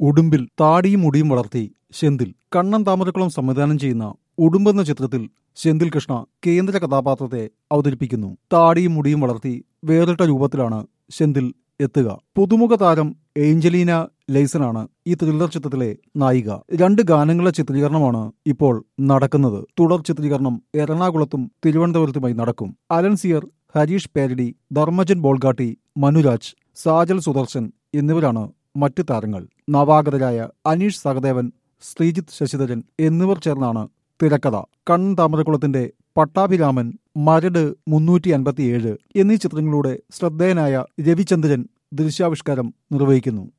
ഉടുമ്പിൽ താടിയും മുടിയും വളർത്തി സെന്തിൽ കണ്ണൻ താമരക്കുളം സംവിധാനം ചെയ്യുന്ന ഉടുമ്പ് എന്ന ചിത്രത്തിൽ സെന്തിൽ കൃഷ്ണ കേന്ദ്ര കഥാപാത്രത്തെ അവതരിപ്പിക്കുന്നു താടിയും മുടിയും വളർത്തി വേറിട്ട രൂപത്തിലാണ് സെന്തിൽ എത്തുക പുതുമുഖ താരം ഏഞ്ചലീന ലൈസനാണ് ഈ ത്രില്ലർ ചിത്രത്തിലെ നായിക രണ്ട് ഗാനങ്ങളുടെ ചിത്രീകരണമാണ് ഇപ്പോൾ നടക്കുന്നത് തുടർ ചിത്രീകരണം എറണാകുളത്തും തിരുവനന്തപുരത്തുമായി നടക്കും അലൻസിയർ ഹരീഷ് പേരടി ധർമ്മജൻ ബോൾഗാട്ടി മനുരാജ് സാജൽ സുദർശൻ എന്നിവരാണ് മറ്റ് താരങ്ങൾ നവാഗതരായ അനീഷ് സഹദേവൻ ശ്രീജിത്ത് ശശിധരൻ എന്നിവർ ചേർന്നാണ് തിരക്കഥ കണ്ണൻ താമരക്കുളത്തിന്റെ പട്ടാഭിരാമൻ മരട് മുന്നൂറ്റി അൻപത്തിയേഴ് എന്നീ ചിത്രങ്ങളിലൂടെ ശ്രദ്ധേയനായ രവിചന്ദ്രൻ ദൃശ്യാവിഷ്കാരം നിർവഹിക്കുന്നു